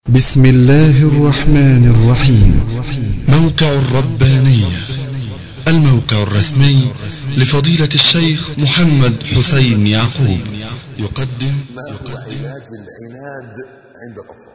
بسم الله الرحمن الرحيم موقع الربانية الموقع الرسمي لفضيلة الشيخ محمد حسين يعقوب يقدم ما هو علاج العناد عند الأطفال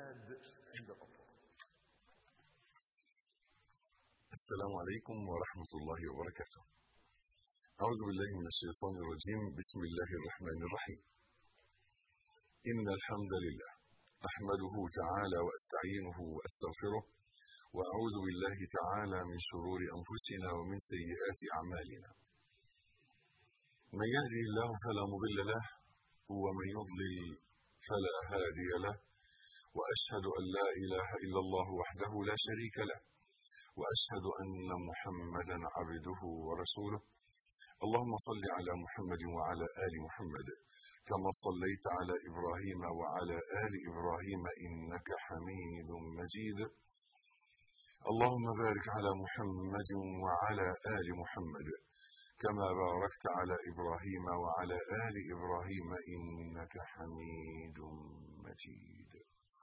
السلام عليكم ورحمة الله وبركاته أعوذ بالله من الشيطان الرجيم بسم الله الرحمن الرحيم إن الحمد لله أحمده تعالى وأستعينه وأستغفره وأعوذ بالله تعالى من شرور أنفسنا ومن سيئات أعمالنا من يهدي الله فلا مضل له ومن يضلل فلا هادي له وأشهد أن لا إله إلا الله وحده لا شريك له وأشهد أن محمدا عبده ورسوله اللهم صل على محمد وعلى آل محمد كما صليت على إبراهيم وعلى آل إبراهيم إنك حميد مجيد اللهم بارك على محمد وعلى آل محمد كما باركت على إبراهيم وعلى آل إبراهيم إنك حميد مجيد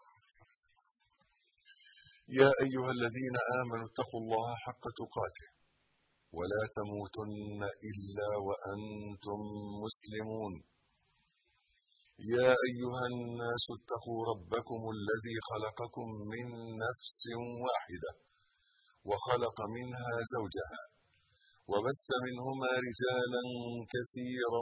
يا أيها الذين آمنوا اتقوا الله حق تقاته ولا تموتن إلا وأنتم مسلمون يا أيها الناس اتقوا ربكم الذي خلقكم من نفس واحدة وخلق منها زوجها وبث منهما رجالا كثيرا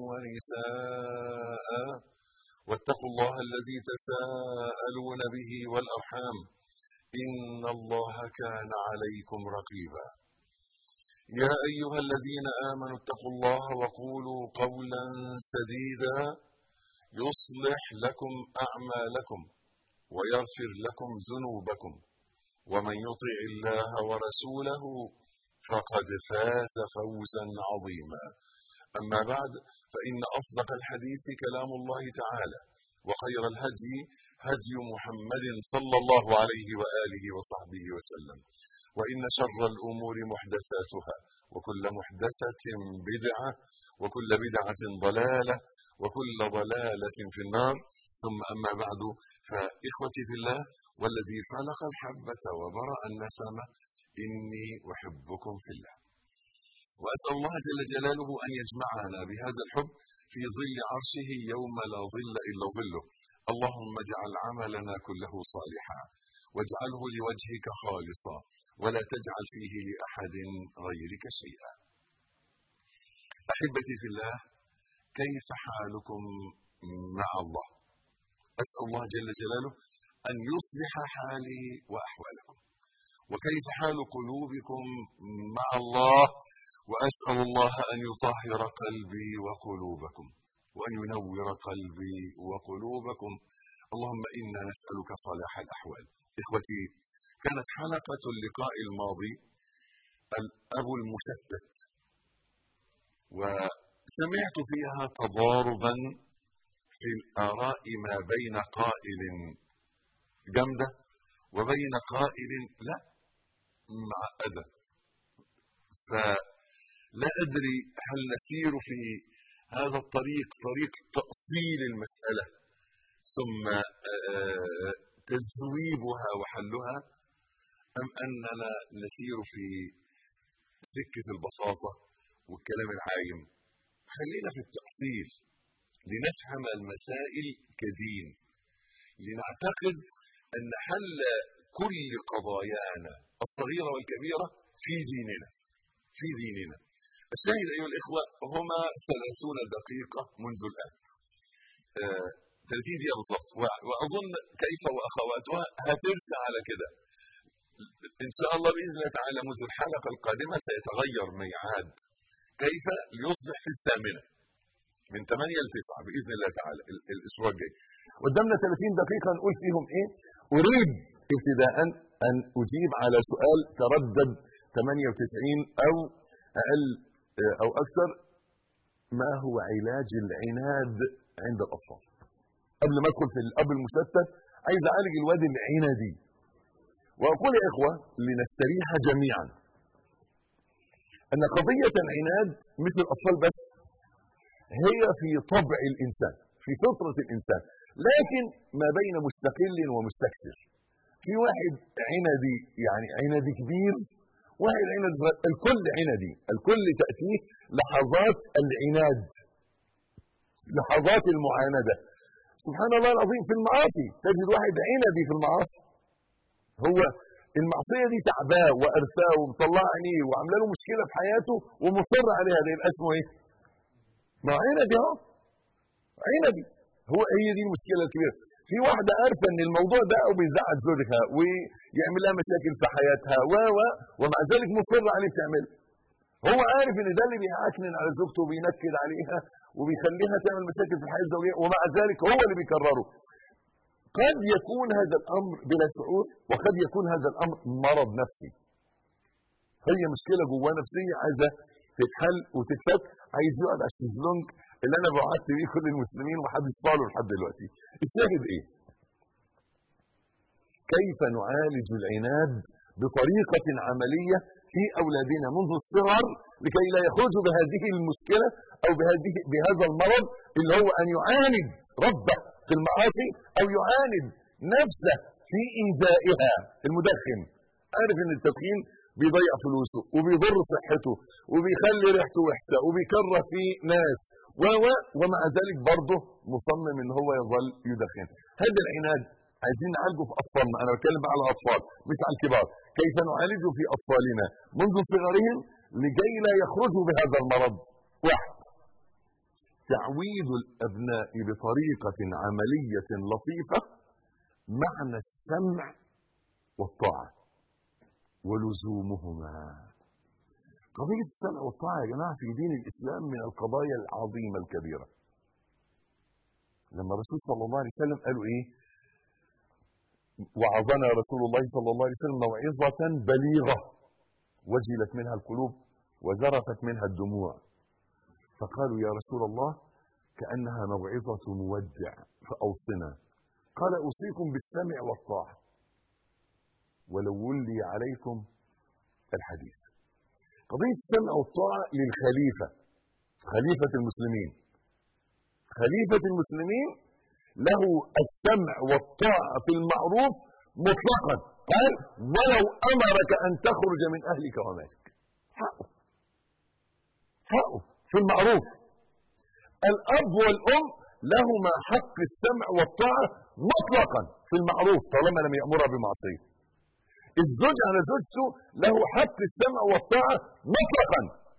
ونساء واتقوا الله الذي تساءلون به والأرحام إن الله كان عليكم رقيبا يا أيها الذين آمنوا اتقوا الله وقولوا قولا سديدا يصلح لكم أعمالكم ويغفر لكم ذنوبكم ومن يطع الله ورسوله فقد فاز فوزا عظيما أما بعد فإن أصدق الحديث كلام الله تعالى وخير الهدي هدي محمد صلى الله عليه وآله وصحبه وسلم وإن شر الأمور محدثاتها وكل محدثة بدعة وكل بدعة ضلالة وكل ضلالة في النار ثم أما بعد فإخوتي في الله والذي خلق الحبة وبرأ النسمة إني أحبكم في الله وأسأل الله جل جلاله أن يجمعنا بهذا الحب في ظل عرشه يوم لا ظل إلا ظله اللهم اجعل عملنا كله صالحا واجعله لوجهك خالصا ولا تجعل فيه لأحد غيرك شيئا أحبتي في الله كيف حالكم مع الله أسأل الله جل جلاله أن يصلح حالي وأحوالكم وكيف حال قلوبكم مع الله وأسأل الله أن يطهر قلبي وقلوبكم وأن ينور قلبي وقلوبكم اللهم إنا نسألك صلاح الأحوال إخوتي كانت حلقة اللقاء الماضي الأب المشتت وسمعت فيها تضاربا في الآراء ما بين قائل جامدة وبين قائل لا معقدة فلا أدري هل نسير في هذا الطريق طريق تأصيل المسألة ثم تزويبها وحلها أم أننا نسير في سكة البساطة والكلام العايم خلينا في التأصيل لنفهم المسائل كدين لنعتقد أن حل كل قضايانا الصغيرة والكبيرة في ديننا في ديننا الشاهد أيها الإخوة هما ثلاثون دقيقة منذ الآن آه 30 دقيقة بالضبط وأظن كيف وأخواتها هترسى على كده إن شاء الله بإذن الله تعالى منذ الحلقة القادمة سيتغير ميعاد كيف ليصبح في الثامنة من 8 ل 9 بإذن الله تعالى الأسبوع الجاي قدامنا 30 دقيقة نقول فيهم إيه أريد ابتداء أن أجيب على سؤال تردد 98 أو أقل أو أكثر ما هو علاج العناد عند الأطفال قبل ما أدخل في الأب المشتت عايز أعالج الواد العنادي وأقول يا إخوة لنستريح جميعا أن قضية العناد مثل الأطفال بس هي في طبع الإنسان في فطرة الإنسان لكن ما بين مستقل ومستكثر في واحد عندي يعني عندي كبير واحد عناد صغير الكل عندي الكل تأتيه لحظات العناد لحظات المعاندة سبحان الله العظيم في المعاصي تجد واحد عنبي في المعاصي هو المعصية دي تعباه وأرثاه ومطلع عينيه وعامله له مشكلة في حياته ومصر عليها ده يبقى اسمه ايه؟ ما عنبي اهو عنبي هو هي دي المشكلة الكبيرة في واحدة عارفة ان الموضوع ده او بيزعل زوجها ويعمل لها مشاكل في حياتها و و ومع ذلك مصر عليه تعمل هو عارف ان ده اللي بيعكنن على زوجته وبينكد عليها وبيخليها تعمل مشاكل في الحياه الزوجيه ومع ذلك هو اللي بيكرره قد يكون هذا الامر بلا شعور وقد يكون هذا الامر مرض نفسي هي مشكله جواه نفسيه عايزه تتحل وتتفك عايز يقعد على الشيزلونج اللي انا بعدت بيه كل المسلمين ومحدش طاله لحد دلوقتي الشاهد ايه كيف نعالج العناد بطريقه عمليه في اولادنا منذ الصغر لكي لا يخرجوا بهذه المشكله او بهذه بهذا المرض اللي هو ان يعاند ربه في المعاصي او يعاند نفسه في ايذائها المدخن عارف ان التدخين بيضيع فلوسه وبيضر صحته وبيخلي ريحته وحشه وبيكره في ناس و ومع ذلك برضه مصمم ان هو يظل يدخن هذا العناد عايزين نعالجه في اطفالنا انا بتكلم على الاطفال مش على الكبار كيف نعالجه في اطفالنا منذ صغرهم لكي لا يخرجوا بهذا المرض واحد تعويد الابناء بطريقه عمليه لطيفه معنى السمع والطاعه ولزومهما قضيه السمع والطاعه يا جماعه في دين الاسلام من القضايا العظيمه الكبيره لما الرسول صلى الله عليه وسلم قالوا ايه وعظنا رسول الله صلى الله عليه وسلم موعظة بليغة وجلت منها القلوب وذرفت منها الدموع فقالوا يا رسول الله كأنها موعظة مودع فأوصنا قال أوصيكم بالسمع والطاعة ولو ولي عليكم الحديث قضية السمع والطاعة للخليفة خليفة المسلمين خليفة المسلمين له السمع والطاعة في المعروف مطلقا قال ولو أمرك أن تخرج من أهلك ومالك حقه حقه في المعروف الأب والأم لهما حق السمع والطاعة مطلقا في المعروف طالما لم يأمرها بمعصية الزوج على زوجته له حق السمع والطاعة مطلقا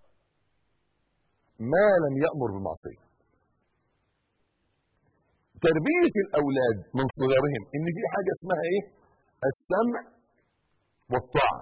ما لم يأمر بمعصية تربية الأولاد من صغرهم إن في حاجة اسمها إيه؟ السمع والطاعة.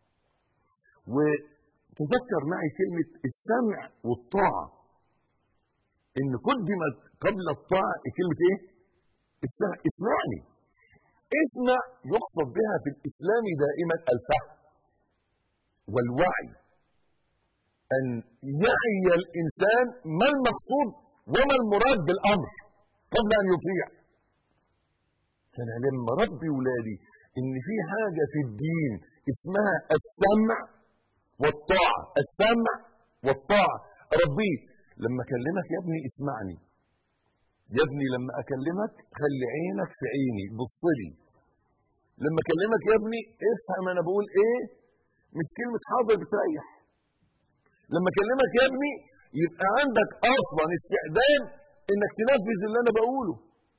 وتذكر معي كلمة السمع والطاعة. إن قدمت قبل الطاعة كلمة إيه؟ السمع اسمعني. اسمع يقصد بها في الإسلام دائما الفهم والوعي. أن يعي الإنسان ما المقصود وما المراد بالأمر. قبل ان يطيع فانا لما ربي ولادي ان في حاجه في الدين اسمها السمع والطاعه السمع والطاعه ربي لما اكلمك يا ابني اسمعني يا ابني لما اكلمك خلي عينك في عيني بص لي لما اكلمك يا ابني افهم انا بقول ايه مش كلمه حاضر بتريح لما اكلمك يا ابني يبقى عندك اصلا استعداد انك تنفذ اللي انا بقوله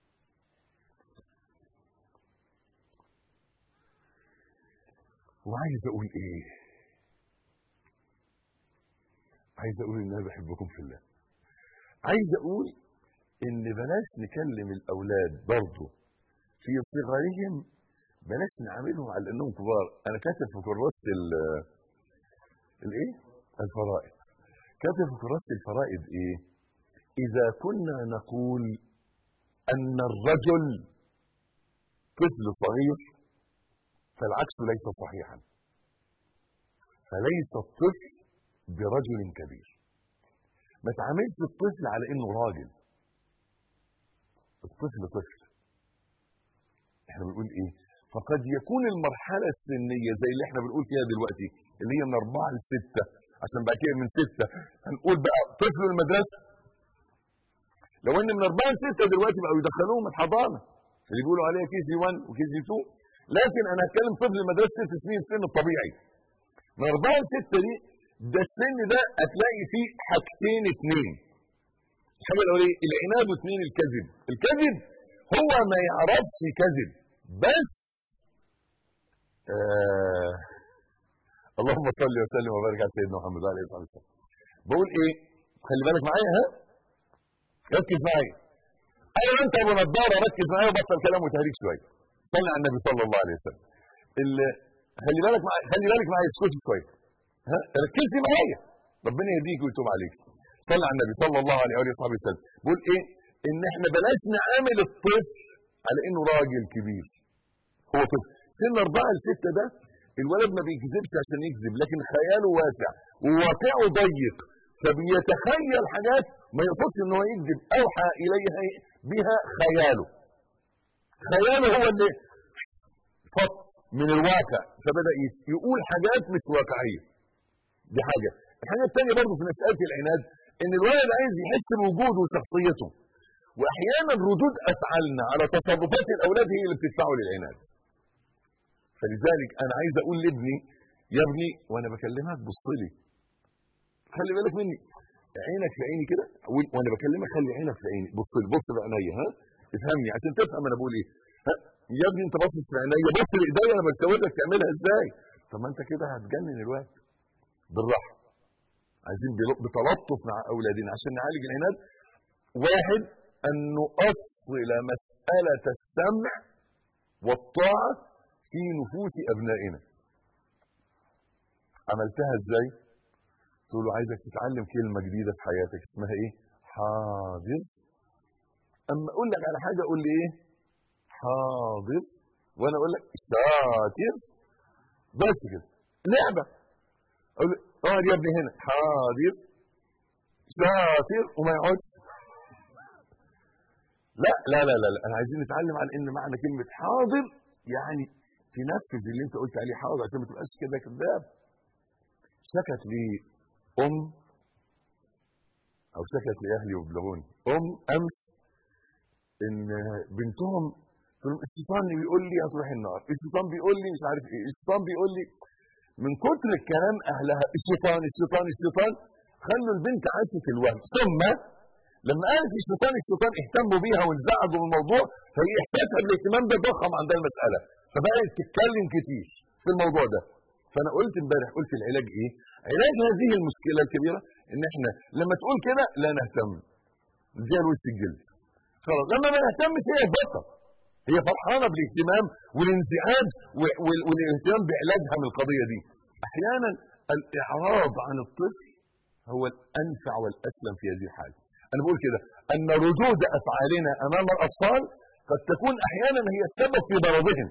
وعايز اقول ايه عايز اقول ان انا بحبكم في الله عايز اقول ان بلاش نكلم الاولاد برضه في صغرهم بلاش نعاملهم على انهم كبار انا كاتب في كراسه الايه الفرائض كاتب في كراسه الفرائض ايه إذا كنا نقول أن الرجل طفل صغير فالعكس ليس صحيحا فليس الطفل برجل كبير ما تعاملش الطفل على انه راجل الطفل طفل احنا بنقول ايه فقد يكون المرحله السنيه زي اللي احنا بنقول فيها دلوقتي اللي هي من اربعه لسته عشان بعد كده من سته هنقول بقى طفل المدرسه لو ان من اربعه لسته دلوقتي بقوا يدخلوهم الحضانه اللي بيقولوا عليها كي جي 1 وكي جي 2 لكن انا هتكلم طفل مدرسه ست سنين السن الطبيعي من اربعه لسته دي ده السن ده هتلاقي فيه حاجتين اثنين الحاجه الاولانيه العناد واثنين الكذب الكذب هو ما يعرفش كذب بس آه اللهم صل وسلم وبارك على سيدنا محمد وعلى اله وصحبه وسلم بقول ايه خلي بالك معايا ها ركز معايا ايوه انت ابو نضاره ركز معايا وبطل كلام وتهريج شويه صلي على النبي صلى الله عليه وسلم اللي خلي بالك معايا خلي بالك معايا اسكتي شويه ها ركزي معايا ربنا يهديك ويتوب عليك صلى على النبي صلى الله عليه واله وصحبه وسلم بيقول ايه ان احنا بلاش نعامل الطفل على انه راجل كبير هو طفل سن أربعة لستة ده الولد ما بيكذبش عشان يكذب لكن خياله واسع وواقعه ضيق فبيتخيل حاجات ما يقصدش ان هو يكذب اوحى اليها بها خياله خياله هو اللي فط من الواقع فبدا يقول حاجات مش واقعيه دي حاجه الحاجه الثانيه برضه في مساله العناد ان الولد عايز يحس بوجوده وشخصيته واحيانا ردود افعالنا على تصرفات الاولاد هي اللي بتدفعه للعناد فلذلك انا عايز اقول لابني يا ابني وانا بكلمك بص لي خلي بالك مني عينك في عيني كده وانا بكلمك خلي عينك في عيني بص لي بص بعينيا ها افهمني عشان تفهم انا بقول ايه ها يا ابني انت باصص في عينيا بص لايديا انا بشاور لك تعملها ازاي طب ما انت كده هتجنن الوقت بالراحه عايزين بتلطف مع اولادنا عشان نعالج العناد واحد ان نؤصل مساله السمع والطاعه في نفوس ابنائنا عملتها ازاي تقول له عايزك تتعلم كلمه جديده في حياتك اسمها ايه حاضر اما اقول لك على حاجه قول لي ايه حاضر وانا اقول لك شاطر بس كده لعبه اقول له اقعد يا ابني هنا حاضر شاطر وما يقعدش لا لا لا لا, لا. انا عايزين نتعلم على ان معنى كلمه حاضر يعني تنفذ اللي انت قلت عليه حاضر عشان ما تبقاش كده كذاب شكت لي ام او شكت لاهلي وبلغوني ام امس ان بنتهم الشيطان بيقول لي هتروح النار الشيطان بيقول لي مش عارف ايه الشيطان بيقول لي من كتر الكلام اهلها الشيطان الشيطان الشيطان خلوا البنت عاشت الوهم ثم لما قالت الشيطان الشيطان اهتموا بيها وانزعجوا من الموضوع فهي احساسها بالاهتمام ده ضخم عندها المساله فبقت تتكلم كتير في الموضوع ده فانا قلت امبارح قلت العلاج ايه علاج هذه المشكله الكبيره ان احنا لما تقول كده لا نهتم زي الوش الجلد خلاص لما ما نهتمش هي بطل هي فرحانه بالاهتمام والانزعاج والاهتمام بعلاجها من القضيه دي احيانا الاعراض عن الطفل هو الانفع والاسلم في هذه الحاله انا بقول كده ان ردود افعالنا امام الاطفال قد تكون احيانا هي السبب في مرضهم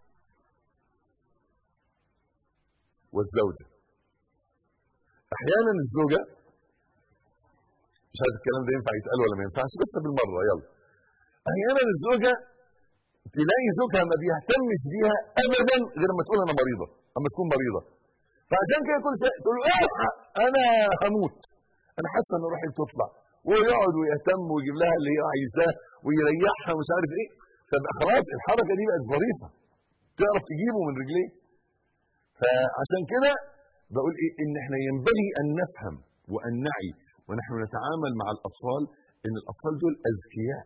والزوجه احيانا الزوجه مش عارف الكلام ده ينفع يتقال ولا ما ينفعش بس بالمره يلا احيانا الزوجه تلاقي زوجها ما بيهتمش بيها ابدا غير ما تقول انا مريضه اما تكون مريضه فعشان كده كل شيء تقول له الحق انا هموت انا حاسه ان روحي بتطلع ويقعد ويهتم ويجيب لها اللي هي عايزاه ويريحها ومش عارف ايه فبقى خلاص الحركه دي بقت ظريفه تعرف تجيبه من رجليه فعشان كده بقول ايه ان احنا ينبغي ان نفهم وان نعي ونحن نتعامل مع الاطفال ان الاطفال دول اذكياء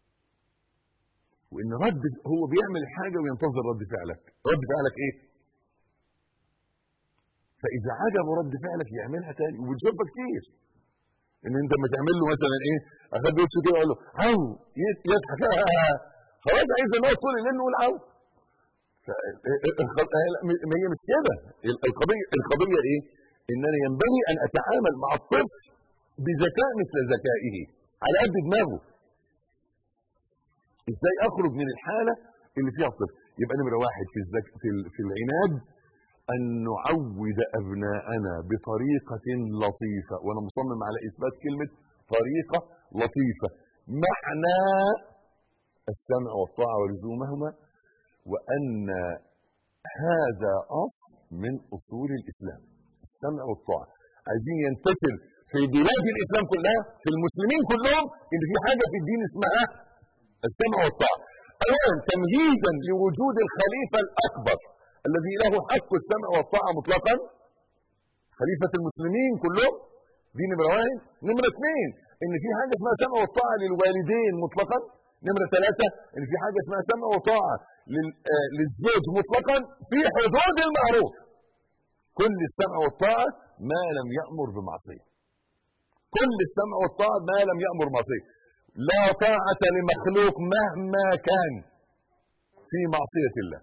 وان رد هو بيعمل حاجه وينتظر رد فعلك رد فعلك ايه فاذا عجبه رد فعلك يعملها تاني وبنشوفها كتير ان انت لما تعمل له مثلا ايه اخد وشه كده يقول له عو يضحك خلاص عايز ان هو طول الليل نقول عو ما هي مش كده القضيه القضيه ايه ان انا ينبغي ان اتعامل مع الطفل بذكاء مثل ذكائه على قد دماغه ازاي اخرج من الحاله اللي فيها الطفل يبقى نمره واحد في الزك... في, ال... في العناد ان نعود ابناءنا بطريقه لطيفه وانا مصمم على اثبات كلمه طريقه لطيفه معنى السمع والطاعه ولزومهما وان هذا اصل من اصول الاسلام السمع والطاعه عايزين ينتشر في بلاد الاسلام كلها في المسلمين كلهم ان في حاجه في الدين اسمها السمع والطاعه اولا تمهيدا لوجود الخليفه الاكبر الذي له حق السمع والطاعه مطلقا خليفه المسلمين كلهم دي نمره واحد نمره اثنين ان في حاجه اسمها سمع والطاعه للوالدين مطلقا نمره ثلاثه ان في حاجه اسمها سمع وطاعه لل- آه، للزوج مطلقا في حدود المعروف كل السمع والطاعه ما لم يامر بمعصيه كل السمع والطاعه ما لم يامر بمعصيه لا طاعه لمخلوق مهما كان في معصيه الله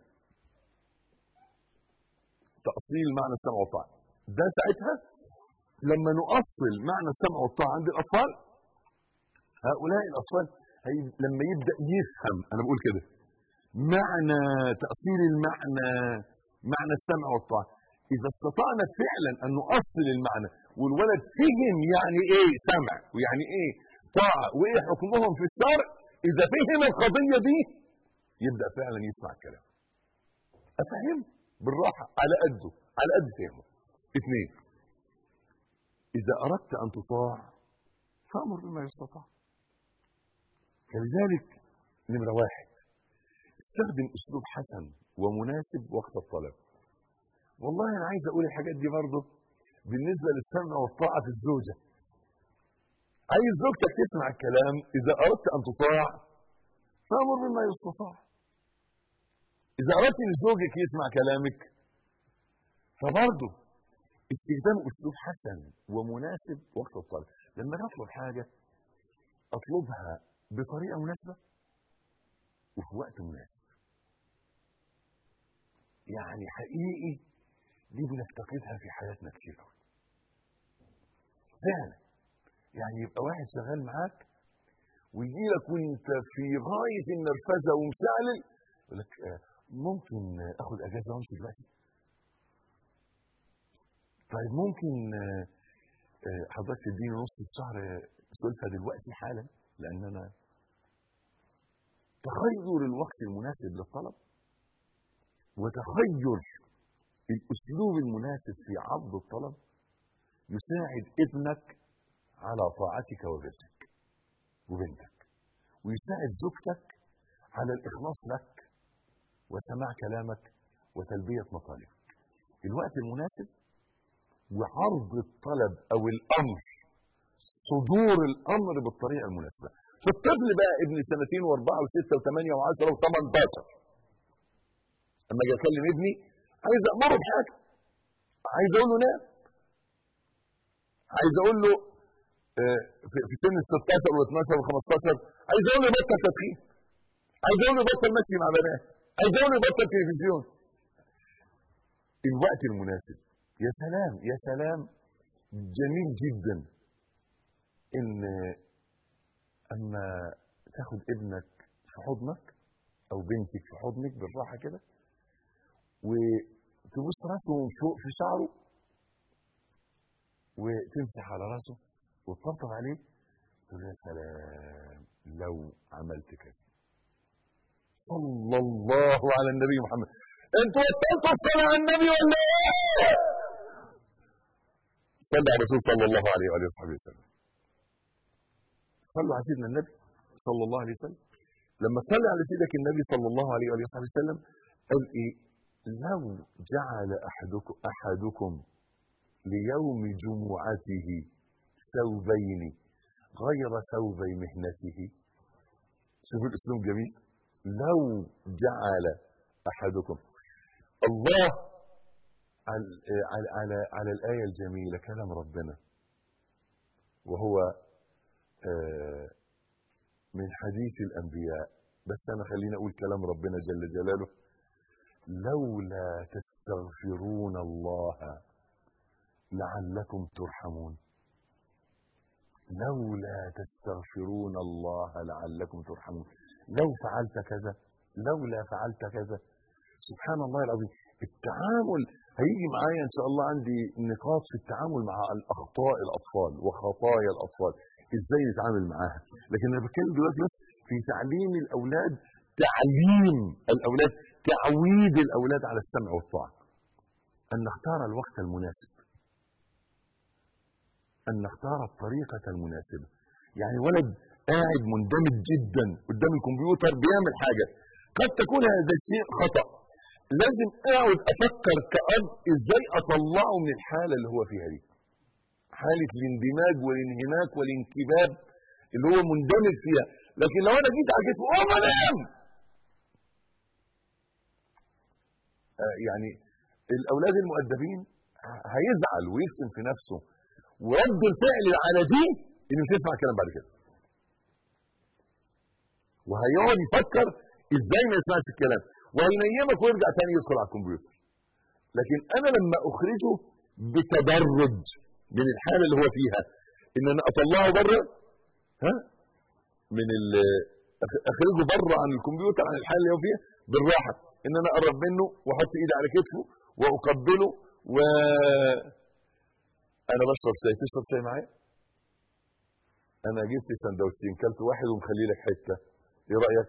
تاصيل معنى السمع والطاعه ده ساعتها لما نؤصل معنى السمع والطاعه عند الاطفال هؤلاء الاطفال هي لما يبدا يفهم انا بقول كده معنى تاصيل المعنى معنى السمع والطاعه اذا استطعنا فعلا ان نؤصل المعنى والولد فهم يعني ايه سمع ويعني ايه طاعه وايه حكمهم في الشرع اذا فهم القضيه دي يبدا فعلا يسمع الكلام افهم بالراحه على قده على قد فهمه اثنين اذا اردت ان تطاع فامر بما يستطاع فلذلك نمره واحد استخدم اسلوب حسن ومناسب وقت الطلب والله انا عايز اقول الحاجات دي برضه بالنسبه للسمع والطاعه في الزوجه عايز زوجتك تسمع الكلام اذا اردت ان تطاع فامر بما يستطاع اذا اردت ان زوجك يسمع كلامك فبرضه استخدام اسلوب حسن ومناسب وقت الطلب لما نطلب حاجه اطلبها بطريقه مناسبه وفي وقت مناسب يعني حقيقي دي بنفتقدها في حياتنا كتير قوي فعلا يعني يبقى واحد شغال معاك ويجي لك وانت في غايه النرفزه ومشعلل يقول لك آه، ممكن اخد اجازه وامشي دلوقتي طيب ممكن آه، آه، حضرتك تديني نص الشهر سلفه دلوقتي حالا لان انا تخير الوقت المناسب للطلب وتخير الاسلوب المناسب في عرض الطلب يساعد ابنك على طاعتك وبرك وبنتك ويساعد زوجتك على الاخلاص لك وسماع كلامك وتلبيه مطالبك الوقت المناسب وعرض الطلب او الامر صدور الامر بالطريقه المناسبه فالطفل بقى ابن سنتين واربعه وسته وثمانيه وعشره وثمانية اما اجي اكلم ابني عايز امره بحاجه عايز اقول له نام عايز اقول له آه، في في سن ال 16 وال 12 وال 15 عايز اقول له بطل تدخين عايز اقول له بطل مشي مع بنات عايز اقول له بطل تلفزيون الوقت المناسب يا سلام يا سلام جميل جدا ان اما تاخد ابنك في حضنك او بنتك في حضنك بالراحه كده وتبص راسه من فوق في شعره وتمسح على راسه وتطبطب عليه تقول يا سلام لو عملت كده صلى الله على النبي محمد انتوا وصلتوا الصلاة على النبي ولا ايه؟ صلى على الرسول صلى الله عليه وآله وصحبه وسلم صلوا على سيدنا النبي صلى الله عليه وسلم لما تصلي على سيدك النبي صلى الله عليه وآله وصحبه وسلم قال ايه لو جعل احدكم احدكم ليوم جمعته ثوبين غير ثوبي مهنته شوفوا الاسلوب جميل لو جعل احدكم الله على على على, على الايه الجميله كلام ربنا وهو آه، من حديث الانبياء بس انا خليني اقول كلام ربنا جل جلاله لولا تستغفرون الله لعلكم ترحمون لولا تستغفرون الله لعلكم ترحمون لو فعلت كذا لولا فعلت كذا سبحان الله العظيم التعامل هيجي معايا ان شاء الله عندي نقاط في التعامل مع الاخطاء الاطفال وخطايا الاطفال ازاي نتعامل معاها لكن انا بتكلم دلوقتي بس في تعليم الاولاد تعليم الاولاد تعويد الاولاد على السمع والطاعه ان نختار الوقت المناسب ان نختار الطريقه المناسبه يعني ولد قاعد مندمج جدا قدام الكمبيوتر بيعمل حاجه قد تكون هذا الشيء خطا لازم اقعد افكر كأب ازاي اطلعه من الحاله اللي هو فيها دي حاله الاندماج والانهماك والانكباب اللي هو مندمج فيها لكن لو انا جيت عجبت قوم انام آه يعني الاولاد المؤدبين هيزعل ويكتم في نفسه ورد الفعل على دي انه مش هيسمع الكلام بعد كده وهيقعد يفكر ازاي ما يسمعش الكلام وهينيمك ويرجع تاني يدخل على الكمبيوتر لكن انا لما اخرجه بتدرج من الحاله اللي هو فيها ان انا اطلعه بره ها من اخرجه بره عن الكمبيوتر عن الحاله اللي هو فيها بالراحه ان انا اقرب منه واحط ايدي على كتفه واقبله و انا بشرب شاي تشرب شاي معايا انا جبت سندوتشين كلت واحد ومخلي لك حته ايه رايك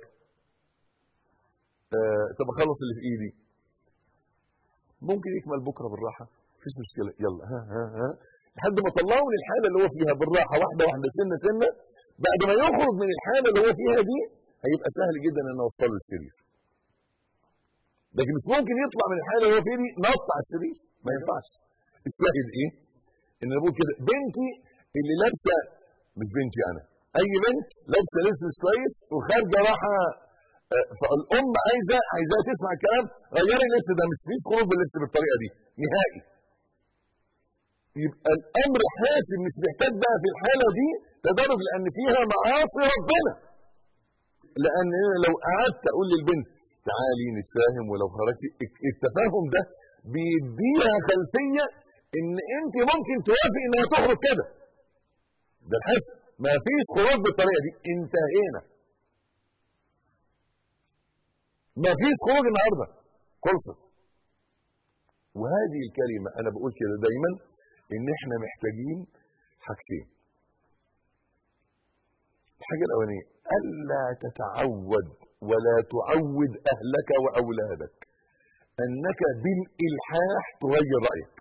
آه طب اخلص اللي في ايدي ممكن يكمل بكره بالراحه مفيش مشكله يلا ها ها ها لحد ما طلعه من الحاله اللي هو فيها بالراحه واحده واحده سنه سنه بعد ما يخرج من الحاله اللي هو فيها دي هيبقى سهل جدا ان اوصله للسرير لكن مش ممكن يطلع من الحاله اللي هو فيها دي نط على السرير ما ينفعش الشاهد ايه ان انا بقول كده بنتي اللي لابسه مش بنتي انا اي بنت لابسه لبس مش كويس وخارجه راحه فالام عايزه عايزاها تسمع الكلام غيري اللبس ده مش فيه خروج باللبس بالطريقه دي نهائي يبقى الامر حاسم مش محتاج بقى في الحاله دي تدرج لان فيها معاصي ربنا لان انا لو قعدت اقول للبنت تعالي نتفاهم ولو خرجتي التفاهم ده بيديها خلفيه ان انت ممكن توافقي انها تخرج كده ده الحس ما فيش خروج بالطريقه دي انتهينا ما فيش خروج النهارده خلصت وهذه الكلمه انا بقول كده دايما ان احنا محتاجين حاجتين الحاجه الاولانيه الا تتعود ولا تعود اهلك واولادك انك بالالحاح تغير رايك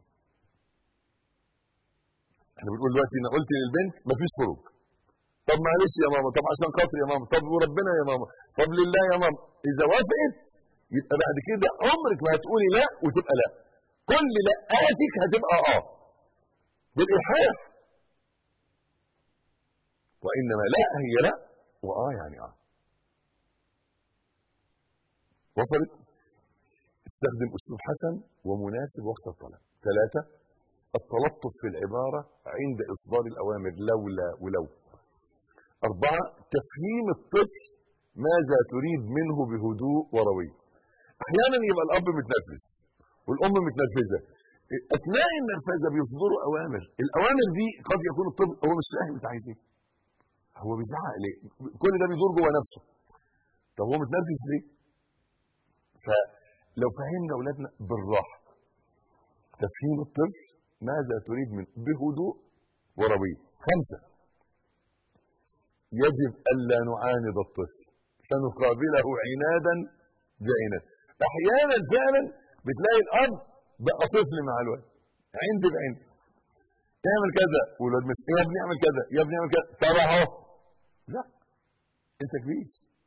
احنا بنقول دلوقتي انا قلت للبنت مفيش خروج طب معلش يا ماما طب عشان خاطر يا ماما طب وربنا يا ماما طب لله يا ماما اذا وافقت يبقى بعد كده عمرك ما هتقولي لا وتبقى لا كل لقاتك هتبقى اه بالالحاح وانما لا هي لا واه يعني اه وصلت استخدم اسلوب حسن ومناسب وقت الطلب ثلاثه التلطف في العبارة عند إصدار الأوامر لولا ولو أربعة تفهيم الطفل ماذا تريد منه بهدوء وروي أحيانا يبقى الأب متنرفز والأم متنرفزة أثناء النرفزة بيصدروا أوامر الأوامر دي قد يكون الطفل هو مش فاهم أنت عايز إيه هو بيزعق ليه كل ده بيدور جوه نفسه طب هو متنرفز ليه فلو فهمنا أولادنا بالراحة تفهيم الطفل ماذا تريد منه بهدوء وروي خمسة يجب ألا نعاند الطفل فنقابله عنادا بعناد أحيانا فعلا بتلاقي الأب بقى طفل مع الولد عند بعند تعمل كذا والولد مش يا ابني اعمل كذا يا ابني اعمل كذا طب اهو لا انت كبير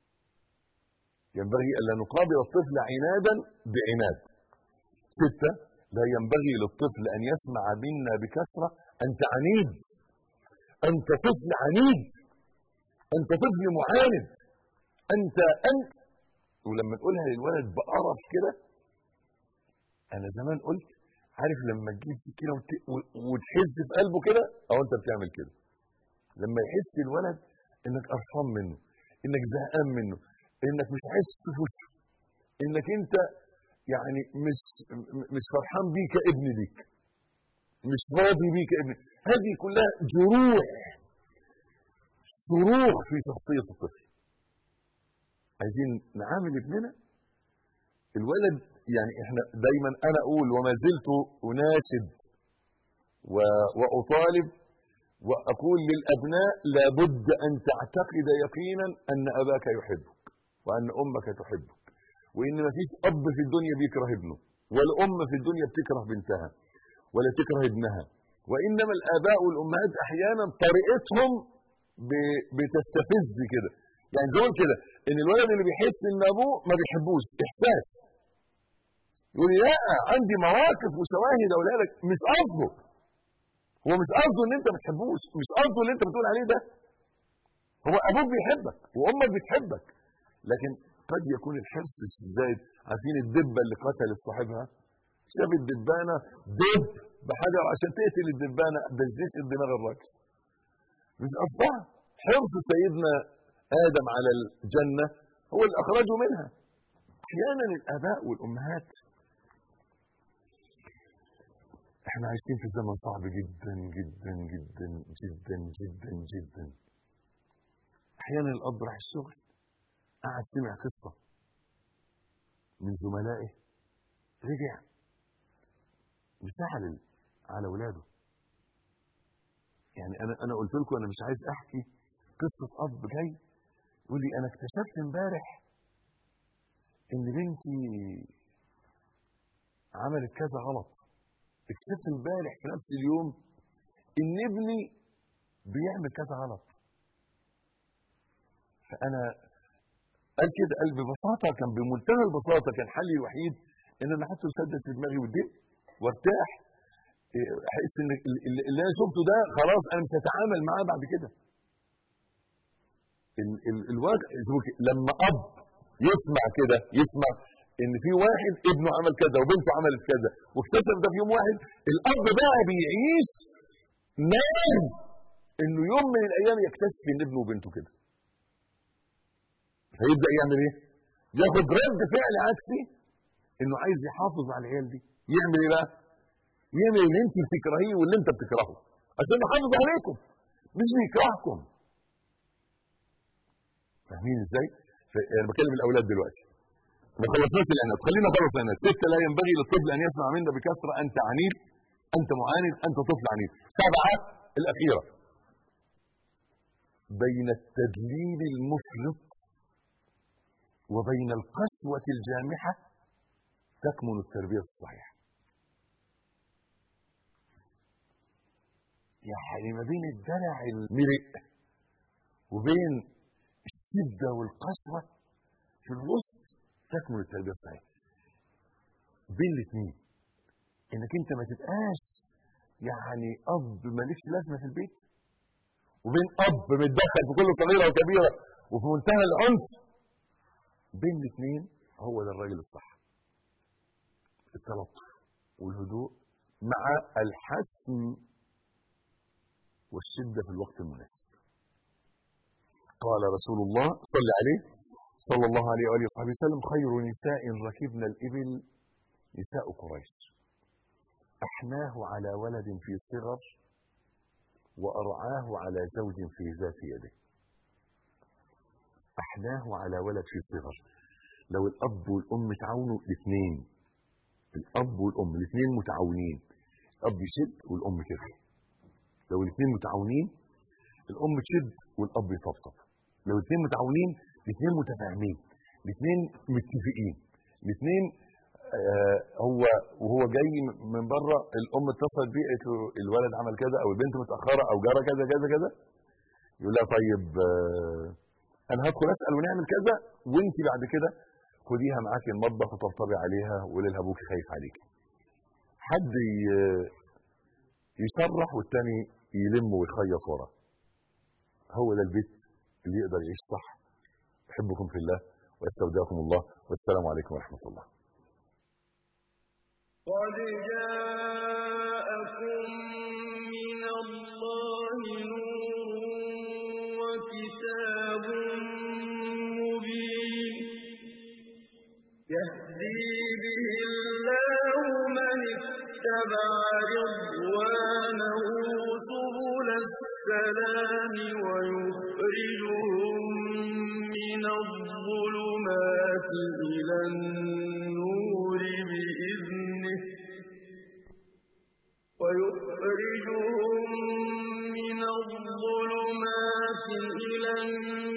ينبغي الا نقابل الطفل عنادا بعناد سته لا ينبغي للطفل ان يسمع منا بكثره انت عنيد انت طفل عنيد انت طفل معاند انت انت ولما نقولها للولد بقرف كده انا زمان قلت عارف لما تجيب كده وتحس في قلبه كده او انت بتعمل كده لما يحس الولد انك قرفان منه انك زهقان منه انك مش عايز تفوت انك انت يعني مش مش فرحان بيه كابن ليك مش راضي بيه كابن هذه كلها جروح صروخ في شخصيه الطفل عايزين نعامل ابننا الولد يعني احنا دايما انا اقول وما زلت اناشد واطالب واقول للابناء لابد ان تعتقد يقينا ان اباك يحبك وان امك تحبك وان ما فيش اب في الدنيا بيكره ابنه ولا ام في الدنيا بتكره بنتها ولا تكره ابنها وانما الاباء والامهات احيانا طريقتهم ب- بتستفز كده يعني زي ما قلت كده ان الولد اللي بيحس ان ابوه ما بيحبوش احساس يقول لي لا عندي مواقف وشواهد اقولها لك مش قصده هو مش قصده ان انت ما بتحبوش مش قصده اللي انت بتقول عليه ده هو ابوك بيحبك وامك بتحبك لكن قد يكون الحرص الزايد عارفين الدبه اللي قتلت صاحبها شاف الدبانه دب بحجر عشان تقتل الدبانه ده ازاي الدماغ الراجل مش قصدها حرص سيدنا ادم على الجنه هو اللي اخرجه منها احيانا الاباء والامهات احنا عايشين في زمن صعب جدا جدا جدا جدا جدا جدا احيانا الاب راح الشغل قعد سمع قصه من زملائه رجع مستعجل على اولاده يعني انا انا قلت لكم انا مش عايز احكي قصه اب جاي يقول لي انا اكتشفت امبارح ان بنتي عملت كذا غلط اكتشفت امبارح في نفس اليوم ان ابني بيعمل كذا غلط فانا قال كده قال ببساطه كان بمنتهى البساطه كان حلي الوحيد ان انا احط مسدس في دماغي والدب وارتاح إيه، احس ان ال- ال- اللي انا شفته ده خلاص انا مش هتعامل معاه بعد كده ال- ال- الواقع زوج- لما اب يسمع كده يسمع ان في واحد ابنه عمل كذا وبنته عملت كذا واكتشف ده في يوم واحد الاب بقى بيعيش نام انه يوم من الايام يكتشف ان ابنه وبنته كده فيبدا يعمل ايه؟ ياخد رد فعل عكسي انه عايز يحافظ على العيال دي يعمل ايه بقى؟ يعمل اللي انت بتكرهيه واللي انت بتكرهه عشان يحافظ عليكم مش بيكرهكم فاهمين ازاي؟ ف- انا بكلم الاولاد دلوقتي ما خلصناش العناد خلينا خلص العناد ستة لا ينبغي للطفل ان يسمع منا بكثرة انت عنيد انت معاند انت طفل عنيد سبعة الاخيرة بين التدليل المفرط وبين القسوة الجامحة تكمن التربية الصحيحة يعني ما بين الدلع المرئ وبين الشدة والقسوة في الوسط تكمن التربية الصحيحة بين الاثنين انك انت ما تبقاش يعني اب مالكش لازمه في البيت وبين اب متدخل في كل صغيره وكبيره وفي منتهى العنف بين الاثنين هو ده الراجل الصح التلطف والهدوء مع الحسم والشده في الوقت المناسب قال رسول الله صلى عليه صلى الله عليه واله وصحبه وسلم خير نساء ركبن الابل نساء قريش احناه على ولد في صغر وارعاه على زوج في ذات يده احناه على ولد في صغر لو الاب والام تعاونوا الاثنين الاب والام الاثنين متعاونين الاب يشد والام ترخي لو الاثنين متعاونين الام تشد والاب يطبطب لو الاثنين متعاونين الاثنين متفاهمين الاثنين متفقين الاثنين آه هو وهو جاي من بره الام اتصلت بيه قالت له الولد عمل كذا او البنت متاخره او جرى كذا كذا كذا يقول لها طيب آه انا هدخل اسال ونعمل كذا وانت بعد كده خديها معاكي المطبخ وطبطبي عليها وقولي لها ابوك خايف عليك حد ي- يشرح والتاني يلم ويخيط وراه هو ده البيت اللي يقدر يعيش صح احبكم في الله واستودعكم الله والسلام عليكم ورحمه الله قد جاءكم من الله نور وكتاب مبين يهدي به الله من اتبع رضوانه سبل السلام ويخرجهم من الظلمات إلى النور بإذنه ويخرجهم من الظلمات إلى النور